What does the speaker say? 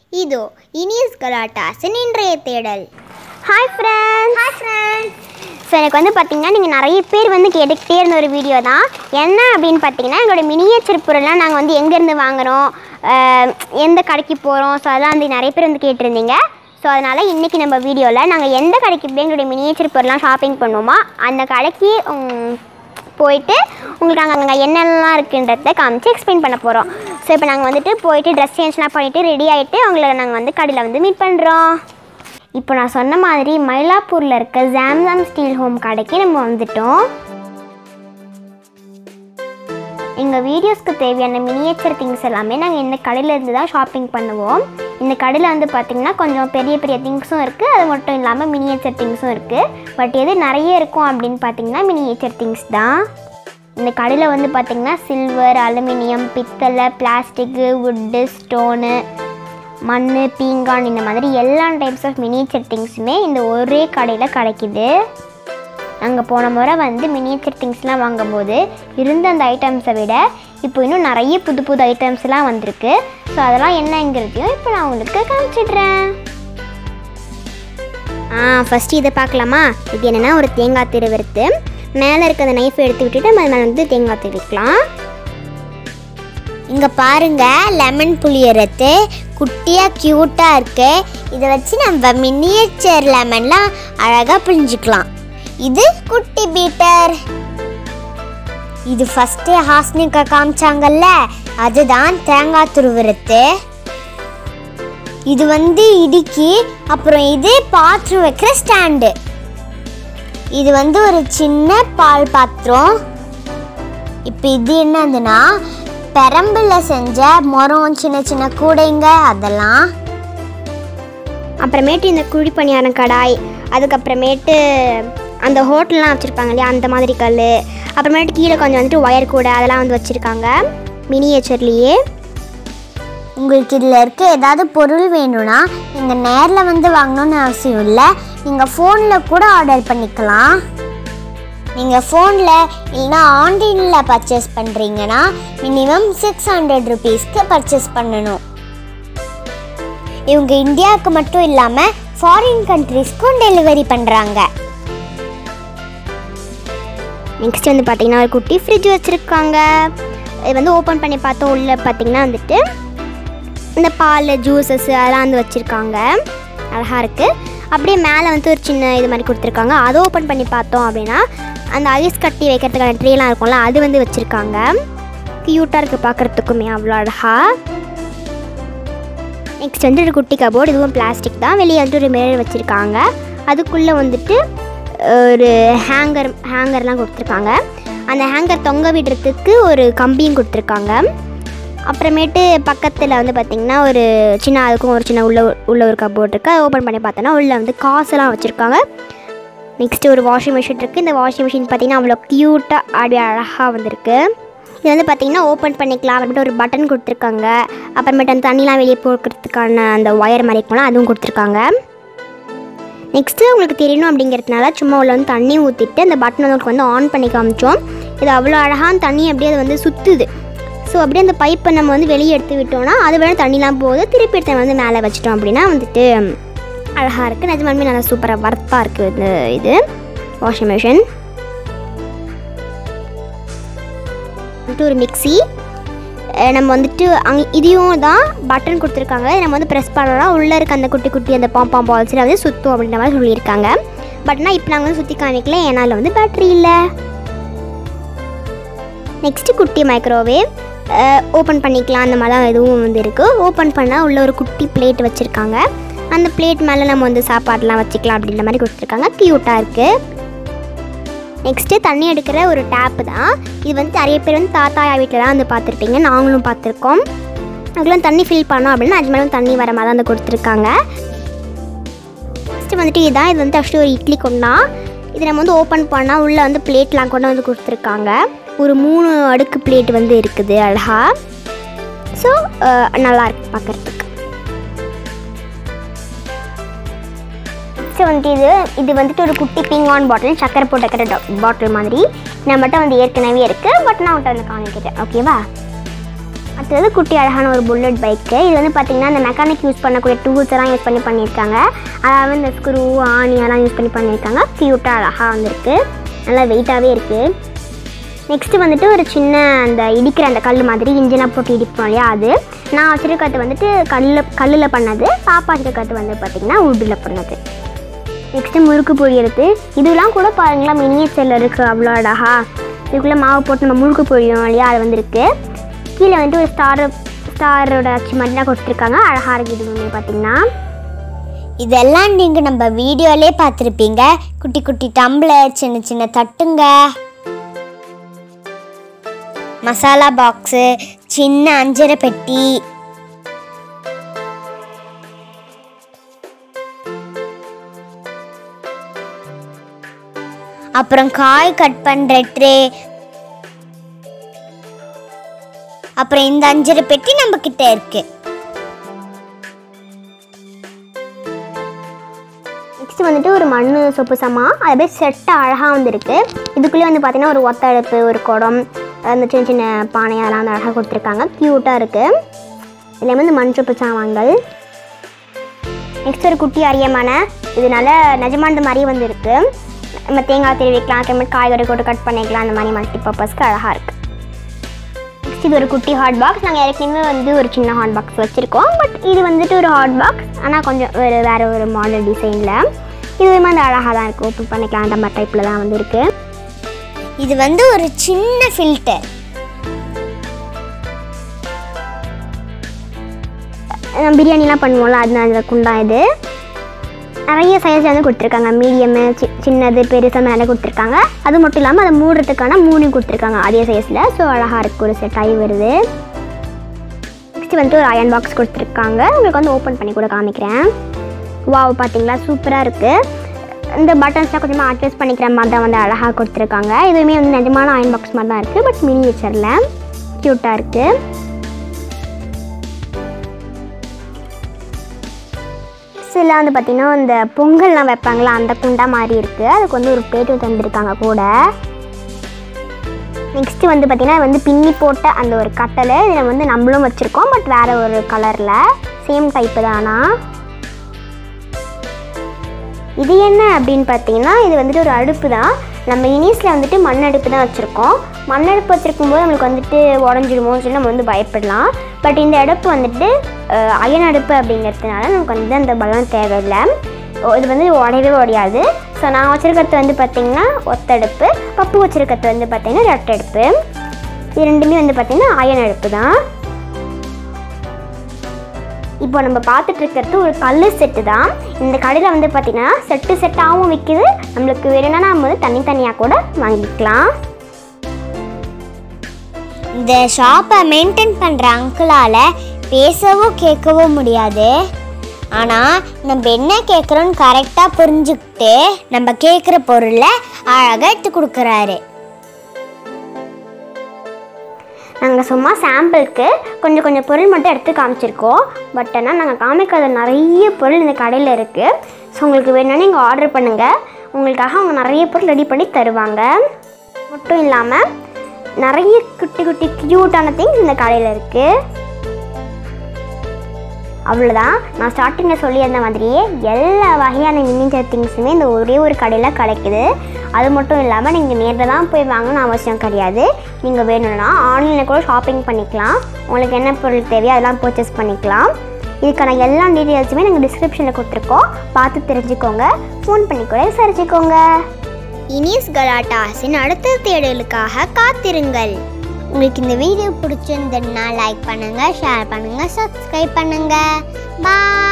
இதோ இனியஸ் கலாட்டாஸின் இன்றைய தேடல் hi friends hi friends so எனக்கு வந்து பார்த்தீங்கன்னா நீங்கள் நிறைய பேர் வந்து கேட்டுக்கிட்டே இருந்த ஒரு வீடியோ தான் என்ன அப்படின்னு பார்த்தீங்கன்னா எங்களோட மினியேச்சர் பொருள்லாம் நாங்கள் வந்து எங்கேருந்து வாங்குறோம் அஹ், எந்த கடைக்கு போகிறோம் ஸோ அதெல்லாம் வந்து நிறைய பேர் வந்து கேட்டிருந்தீங்க ஸோ அதனால் இன்றைக்கி நம்ம வீடியோவில் நாங்கள் எந்த கடைக்கு போய் எங்களுடைய மினியேச்சர் பொருள்லாம் ஷாப்பிங் பண்ணுவோமோ அந்த கடைக்கு உம், போயிட்டு உங்களுக்கு நாங்கள் அங்கே என்னெல்லாம் இருக்குன்றத காமிச்சு எக்ஸ்பிளைன் பண்ண போகிறோம் ஸோ இப்போ நாங்கள் வந்துட்டு போயிட்டு ட்ரெஸ் சேஞ்ச்லாம் பண்ணிவிட்டு ரெடி ஆகிட்டு உங்களை நாங்கள் வந்து கடையில் வந்து மீட் பண்ணுறோம் இப்போ நான் சொன்ன மாதிரி மயிலாப்பூரில் இருக்க ஜாம்சாம் ஸ்டீல் ஹோம் கடைக்கு நம்ம வந்துட்டோம் எங்கள் வீடியோஸ்க்கு தேவையான மினியேச்சர் திங்ஸ் எல்லாமே நாங்கள் இந்த கடையில இருந்து தான் ஷாப்பிங் பண்ணுவோம் இந்த கடையில் வந்து பார்த்திங்கன்னா கொஞ்சம் பெரிய பெரிய திங்ஸும் இருக்குது அது மட்டும் இல்லாமல் மினியேச்சர் திங்ஸும் இருக்குது பட் எது நிறைய இருக்கும் அப்படின்னு பார்த்தீங்கன்னா மினியேச்சர் திங்ஸ் தான் இந்த கடையில் வந்து பார்த்திங்கன்னா சில்வர் அலுமினியம் பித்தளை பிளாஸ்டிக்கு வுட்டு ஸ்டோனு மண் பீங்கான் இந்த மாதிரி எல்லா டைப்ஸ் ஆஃப் மினியேச்சர் திங்ஸுமே இந்த ஒரே கடையில் கிடைக்குது நாங்கள் போன முறை வந்து மினியேச்சர் திங்ஸ்லாம் வாங்கும்போது இருந்த அந்த ஐட்டம்ஸை விட இப்போ இன்னும் நிறைய புது புது ஐட்டம்ஸ்லாம் வந்திருக்கு ஸோ அதெல்லாம் என்னங்கிறதையும் இப்போ நான் உங்களுக்கு காமிச்சிடுறேன் ஆ ஃபஸ்ட்டு இதை பார்க்கலாமா இது என்னென்னா ஒரு தேங்காய் திருவிருத்து மேலே இருக்க அந்த நைஃபை எடுத்து விட்டுட்டு நம்ம மேலே வந்து தேங்காய் திருவிக்கலாம் இங்கே பாருங்க லெமன் புளியறது குட்டியாக க்யூட்டாக இருக்கு இதை வச்சு நம்ம மினியேச்சர் லெமன்லாம் அழகாக புழிஞ்சிக்கலாம் இது குட்டி பீட்டர் இது ஃபஸ்ட்டு ஹாஸ்னிக்கா காமிச்சாங்கல்ல அதுதான் தேங்காய் துருவுறது இது வந்து இடுக்கி அப்புறம் இது பாத்திரம் வைக்கிற ஸ்டாண்டு இது வந்து ஒரு சின்ன பால் பாத்திரம் இப்போ இது என்னதுன்னா பெரம்புல செஞ்ச மரம் சின்ன சின்ன கூடைங்க அதெல்லாம் அப்புறமேட்டு இந்த குழி பணியாரம் கடாய் அதுக்கப்புறமேட்டு அந்த ஹோட்டல்லாம் வச்சுருப்பாங்க இல்லையா அந்த மாதிரி கல் அப்புறமேட்டு கீழே கொஞ்சம் வந்துட்டு ஒயர் கூடை அதெல்லாம் வந்து வச்சுருக்காங்க மினியேச்சர்லேயே உங்களுக்கு இதில் இருக்க ஏதாவது பொருள் வேணும்னா நீங்கள் நேரில் வந்து வாங்கணும்னு அவசியம் இல்லை நீங்கள் ஃபோனில் கூட ஆர்டர் பண்ணிக்கலாம் நீங்கள் ஃபோனில் இல்லைனா ஆன்லைனில் பர்ச்சேஸ் பண்ணுறீங்கன்னா மினிமம் சிக்ஸ் ஹண்ட்ரட் ருபீஸ்க்கு பர்ச்சேஸ் பண்ணணும் இவங்க இந்தியாவுக்கு மட்டும் இல்லாமல் ஃபாரின் கண்ட்ரீஸ்க்கும் டெலிவரி பண்ணுறாங்க நெக்ஸ்ட் வந்து பார்த்தீங்கன்னா ஒரு குட்டி ஃப்ரிட்ஜ் வச்சுருக்காங்க இது வந்து ஓப்பன் பண்ணி பார்த்தோம் உள்ளே பார்த்தீங்கன்னா வந்துட்டு இந்த பால் ஜூஸஸ் அதெல்லாம் வந்து வச்சுருக்காங்க அழகாக இருக்குது அப்படியே மேலே வந்து ஒரு சின்ன இது மாதிரி கொடுத்துருக்காங்க அதை ஓப்பன் பண்ணி பார்த்தோம் அப்படின்னா அந்த ஐஸ் கட்டி வைக்கிறதுக்கான ட்ரேலாம் இருக்கும்ல அது வந்து வச்சுருக்காங்க க்யூட்டாக இருக்குது பார்க்குறதுக்குமே அவ்வளோ அழகாக நெக்ஸ்ட் வந்து ஒரு குட்டி கபோர்டு இதுவும் பிளாஸ்டிக் தான் வெளியே வந்துட்டு ஒரு மிரர் வச்சுருக்காங்க அதுக்குள்ளே வந்துட்டு ஒரு ஹேங்கர் ஹேங்கர்லாம் கொடுத்துருக்காங்க அந்த ஹேங்கர் தொங்க விடுறதுக்கு ஒரு கம்பியும் கொடுத்துருக்காங்க அப்புறமேட்டு பக்கத்தில் வந்து பார்த்திங்கன்னா ஒரு சின்ன அதுக்கும் ஒரு சின்ன உள்ள உள்ள ஒரு கபோர்ட் இருக்குது அதை ஓப்பன் பண்ணி பார்த்தோன்னா உள்ளே வந்து காசெல்லாம் வச்சுருக்காங்க நெக்ஸ்ட்டு ஒரு வாஷிங் மிஷின் இருக்குது இந்த வாஷிங் மிஷின் பார்த்திங்கன்னா அவ்வளோ க்யூட்டாக அப்படியே அழகாக வந்திருக்கு இது வந்து பார்த்திங்கன்னா ஓப்பன் பண்ணிக்கலாம் அப்புறமேட்டு ஒரு பட்டன் கொடுத்துருக்காங்க அப்புறமேட்டு அந்த தண்ணிலாம் வெளியே போக்குறதுக்கான அந்த ஒயர் மாதிரி இருக்கும்ல அதுவும் கொடுத்துருக்காங்க நெக்ஸ்ட்டு உங்களுக்கு தெரியணும் அப்படிங்கிறதுனால சும்மா உள்ள வந்து தண்ணி ஊற்றிட்டு அந்த பட்டன் வந்து உங்களுக்கு வந்து ஆன் பண்ணி காமிச்சோம் இது அவ்வளோ அழகான தண்ணி அப்படியே அது வந்து சுற்றுது ஸோ அப்படியே அந்த பைப்பை நம்ம வந்து வெளியே எடுத்து விட்டோம்னா அது வேணா தண்ணிலாம் போகுது திருப்பி எடுத்து நம்ம வந்து மேலே வச்சிட்டோம் அப்படின்னா வந்துட்டு அழகாக இருக்குது நிஜமாலுமே நல்லா சூப்பராக வர்த்தாக இருக்குது இந்த இது வாஷிங் மிஷின் வந்துட்டு ஒரு மிக்ஸி அஹ் நம்ம வந்துட்டு அங்கே இதையும் தான் பட்டன் கொடுத்துருக்காங்க நம்ம வந்து ப்ரெஸ் பண்ணோம்னா உள்ளே இருக்க அந்த குட்டி குட்டி அந்த பாம்பாம் பால்ஸில் வந்து சுற்றும் அப்படின்ற மாதிரி சொல்லியிருக்காங்க பட்னா இப்போ நாங்கள் வந்து சுற்றி காமிக்கல ஏன்னா அதில் வந்து பேட்ரி இல்லை நெக்ஸ்ட்டு குட்டி மைக்ரோவேவ் ஓப்பன் பண்ணிக்கலாம் அந்த மாதிரி தான் இதுவும் வந்து இருக்குது ஓப்பன் பண்ணால் உள்ள ஒரு குட்டி பிளேட் வச்சுருக்காங்க அந்த பிளேட் மேலே நம்ம வந்து சாப்பாடெலாம் வச்சுக்கலாம் அப்படின்ற மாதிரி கொடுத்துருக்காங்க க்யூட்டாக இருக்குது நெக்ஸ்ட்டு தண்ணி எடுக்கிற ஒரு டேப்பு தான் இது வந்து நிறைய பேர் வந்து தாத்தாயா வீட்டில் தான் வந்து பார்த்துருப்பீங்க நாங்களும் பார்த்துருக்கோம் அதுக்குலாம் தண்ணி ஃபில் பண்ணோம் அப்படின்னா அது மேலே தண்ணி வர மாதிரி தான் வந்து கொடுத்துருக்காங்க நெக்ஸ்ட்டு வந்துட்டு இதுதான் இது வந்து ஆக்சுவலி ஒரு இட்லி கொண்டா இது நம்ம வந்து ஓப்பன் பண்ணால் உள்ளே வந்து பிளேட்லாம் கொண்டு வந்து கொடுத்துருக்காங்க ஒரு மூணு அடுக்கு பிளேட் வந்து இருக்குது அழகா ஸோ நல்லா இருக்கு பார்க்குறதுக்கு நெக்ஸ்ட் வந்துட்டு இது இது வந்துட்டு ஒரு குட்டி பிங்கான் பாட்டில் சக்கரை போட்டு வைக்கிற பாட்டில் மாதிரி நம்மகிட்ட வந்து ஏற்கனவே இருக்குது பட் நான் உன்ட்ட வந்து காமிக்கிறேன் ஓகேவா அடுத்தது குட்டி அழகான ஒரு புல்லட் பைக்கு இது வந்து பார்த்திங்கன்னா இந்த மெக்கானிக் யூஸ் பண்ணக்கூடிய டூல்ஸ் எல்லாம் யூஸ் பண்ணி பண்ணியிருக்காங்க அதாவது இந்த ஸ்க்ரூ ஆணி எல்லாம் யூஸ் பண்ணி பண்ணியிருக்காங்க க்யூட்டாக அழகாக வந்திருக்கு நல்லா வெயிட்டாகவே இருக்குது நெக்ஸ்ட்டு வந்துட்டு ஒரு சின்ன அந்த இடிக்கிற அந்த கல் மாதிரி இன்ஜினாக போட்டு இடிப்போம் இல்லையா அது நான் வச்சிருக்கிறது வந்துட்டு கல்லில் கல்லில் பண்ணது பாப்பா வச்சிருக்கிறது வந்து பார்த்திங்கன்னா உட்டில் பண்ணது நெக்ஸ்ட்டு முறுக்கு பொழியறது இதெல்லாம் கூட பாருங்களா மினியேச்சரில் இருக்குது அவ்வளோ அழகா இதுக்குள்ளே மாவு போட்டு நம்ம முறுக்கு பொழியும் இல்லையா அது வந்துருக்கு கீழே வந்துட்டு ஒரு ஸ்டார் ஸ்டாரோட அச்சு மாதிரிலாம் கொடுத்துருக்காங்க அழகாக இருக்குது இதுவுமே பார்த்தீங்கன்னா இதெல்லாம் நீங்கள் நம்ம வீடியோலே பார்த்துருப்பீங்க குட்டி குட்டி டம்ளர் சின்ன சின்ன தட்டுங்க மசாலா பாக்ஸு சின்ன அஞ்சரை பெட்டி அப்புறம் காய் கட் பண்ணுற ட்ரே அப்புறம் இந்த அஞ்சரை பெட்டி நம்ம கிட்ட இருக்கு நெக்ஸ்ட் வந்துட்டு ஒரு மண் சொப்பு சமா அது அப்படியே செட்டாக அழகாக வந்துருக்கு இதுக்குள்ளே வந்து பார்த்தீங்கன்னா ஒரு ஒத்த அடுப்பு ஒரு குடம் அந்த சின்ன சின்ன பானை அதெல்லாம் வந்து அழகாக கொடுத்துருக்காங்க க்யூட்டாக இருக்குது இதில் வந்து மண் சொப்பு சாமான்கள் நெக்ஸ்ட் ஒரு குட்டி அரியமான இதனால நிஜமானது மாதிரி வந்து இருக்கு நம்ம தேங்காய் திருவி வைக்கலாம் அப்புறமேட்டு காய்கறி போட்டு கட் பண்ணிக்கலாம் அந்த மாதிரி மல்டி பர்பஸ்க்கு அழகாக இருக்குது நெக்ஸ்ட் இது ஒரு குட்டி ஹாட் பாக்ஸ் நாங்கள் ஏற்கனவே வந்து ஒரு சின்ன ஹாட் பாக்ஸ் வச்சுருக்கோம் பட் இது வந்துட்டு ஒரு ஹாட் பாக்ஸ் ஆனால் கொஞ்சம் வேறு வேறு ஒரு மாடல் டிசைனில் இதுவுமே வந்து அழகாக தான் இருக்குது ஓப்பன் பண்ணிக்கலாம் அந்த மாதிரி டைப்பில் தான் வந்து இருக்குது இது வந்து ஒரு சின்ன ஃபில்டர் நம்ம பிரியாணிலாம் பண்ணுவோம்ல அது அந்த குண்டா இது நிறைய சைஸ் வந்து கொடுத்துருக்காங்க மீடியமு சி சின்னது பெருசு மேலே கொடுத்துருக்காங்க அது மட்டும் இல்லாமல் அதை மூடுறதுக்கான மூணு கொடுத்துருக்காங்க அதே சைஸில் ஸோ அழகாக இருக்குது ஒரு செட் ஆகி வருது நெக்ஸ்ட் வந்துட்டு ஒரு அயன் பாக்ஸ் கொடுத்துருக்காங்க உங்களுக்கு வந்து ஓப்பன் பண்ணி கூட காமிக்கிறேன் வாவ் பார்த்தீங்களா சூப்பராக இருக்குது இந்த பட்டன்ஸ்லாம் கொஞ்சமாக அட்ஜஸ்ட் பண்ணிக்கிற மாதிரி தான் வந்து அழகாக கொடுத்துருக்காங்க இதுவுமே வந்து நிஜமான அயன் பாக்ஸ் மாதிரி தான் இருக்குது பட் மினியேச்சரில் க்யூட்டாக இருக்குது சில வந்து பார்த்திங்கன்னா இந்த பொங்கல்லாம் வைப்பாங்களா அந்த குண்டா மாதிரி இருக்குது அதுக்கு வந்து ஒரு பிளேட்டு தந்திருக்காங்க கூட நெக்ஸ்ட்டு வந்து பார்த்திங்கன்னா வந்து பின்னி போட்ட அந்த ஒரு கட்டலை இதில் வந்து நம்மளும் வச்சுருக்கோம் பட் வேறு ஒரு கலரில் சேம் டைப்பு தானா இது என்ன அப்படின்னு பார்த்தீங்கன்னா இது வந்துட்டு ஒரு அடுப்பு தான் நம்ம இனிஸில் வந்துட்டு மண் அடுப்பு தான் வச்சுருக்கோம் மண் அடுப்பு வச்சுருக்கும் போது நம்மளுக்கு வந்துட்டு உடஞ்சிருமோன்னு சொல்லி நம்ம வந்து பயப்படலாம் பட் இந்த அடுப்பு வந்துட்டு அஹ், அயன் அடுப்பு அப்படிங்கிறதுனால நமக்கு வந்து அந்த பலம் தேவையில்லை ஓ, இது வந்து உடையவே உடையாது ஸோ நான் வச்சுருக்கிறது வந்து பார்த்திங்கன்னா ஒத்தடுப்பு பப்பு வச்சுருக்கிறது வந்து பார்த்திங்கன்னா ரெட்டடுப்பு இது ரெண்டுமே வந்து பார்த்திங்கன்னா அயன் அடுப்பு தான் இப்போ நம்ம பார்த்துட்டு இருக்கிறது ஒரு கல் செட்டு தான் இந்த கடையில் வந்து பார்த்திங்கன்னா செட்டு செட்டாகவும் விற்கிது நம்மளுக்கு வேணும்னா நம்ம வந்து தனித்தனியாக கூட வாங்கிக்கலாம் இந்த ஷாப்பை மெயின்டைன் பண்ணுற அங்கிளால் பேசவோ கேட்கவோ முடியாது ஆனால் நம்ம என்ன கேட்குறோன்னு கரெக்டாக புரிஞ்சுக்கிட்டு நம்ம கேட்குற பொருளை அழகாக எடுத்து கொடுக்குறாரு நாங்கள் சும்மா சாம்பிளுக்கு கொஞ்சம் கொஞ்சம் பொருள் மட்டும் எடுத்து காமிச்சிருக்கோம் பட் ஆனால் நாங்கள் காமிக்காத நிறைய பொருள் இந்த கடையில் இருக்குது ஸோ உங்களுக்கு வேணும்னா நீங்கள் ஆர்டர் பண்ணுங்கள் உங்களுக்காக அவங்க நிறைய பொருள் ரெடி பண்ணி தருவாங்க மட்டும் இல்லாமல் நிறைய குட்டி குட்டி க்யூட்டான திங்ஸ் இந்த கடையில் இருக்குது அவ்வளோதான் நான் ஸ்டார்டிங்கில் சொல்லியிருந்த மாதிரியே எல்லா வகையான மினிச்சர் திங்ஸுமே இந்த ஒரே ஒரு கடையில் கிடைக்குது அது மட்டும் இல்லாமல் நீங்கள் நேரில் தான் போய் வாங்கணும்னு அவசியம் கிடையாது நீங்கள் வேணும்னா ஆன்லைனில் கூட ஷாப்பிங் பண்ணிக்கலாம் உங்களுக்கு என்ன பொருள் தேவையோ அதெல்லாம் பர்ச்சேஸ் பண்ணிக்கலாம் இதுக்கான எல்லா டீட்டெயில்ஸுமே நாங்கள் டிஸ்கிரிப்ஷனில் கொடுத்துருக்கோம் பார்த்து தெரிஞ்சுக்கோங்க ஃபோன் பண்ணி கூட விசாரிச்சுக்கோங்க இனிஸ் கலாட்டாஸின் அடுத்த தேடலுக்காக காத்திருங்கள் உங்களுக்கு இந்த வீடியோ பிடிச்சிருந்ததுன்னா லைக் பண்ணுங்கள் ஷேர் பண்ணுங்கள் சப்ஸ்கிரைப் பண்ணுங்கள் பாய்